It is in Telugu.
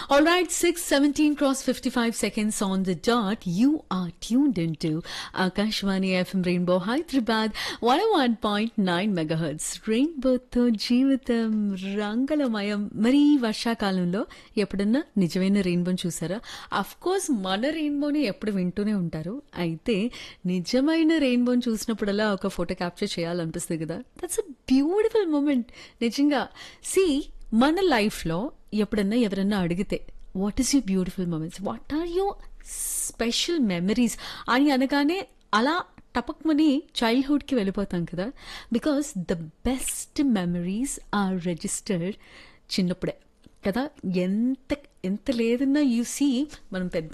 All right, 617 cross 55 seconds on the dot. You are tuned into Akashwani FM Rainbow Hyderabad 101.9 megahertz. రెయిన్బోతో జీవితం రంగులమయం మరి ఈ వర్షాకాలంలో ఎప్పుడన్నా నిజమైన రెయిన్బోని చూసారా అఫ్ కోర్స్ మన రెయిన్బోని ఎప్పుడు వింటూనే ఉంటారు అయితే నిజమైన రెయిన్బోని చూసినప్పుడల్లా ఒక ఫోటో క్యాప్చర్ చేయాలనిపిస్తుంది కదా దట్స్ అ బ్యూటిఫుల్ మూమెంట్ నిజంగా సి మన లైఫ్లో ఎప్పుడన్నా ఎవరన్నా అడిగితే what is you beautiful moments what are your special memories అని అనగానే అలా టపక్మని చైల్డ్హుడ్కి వెళ్ళిపోతాం కదా because the best memories are registered చిన్నప్పుడే కదా ఎంత ఎంత లేదన్నా యూ సీ మనం పెద్ద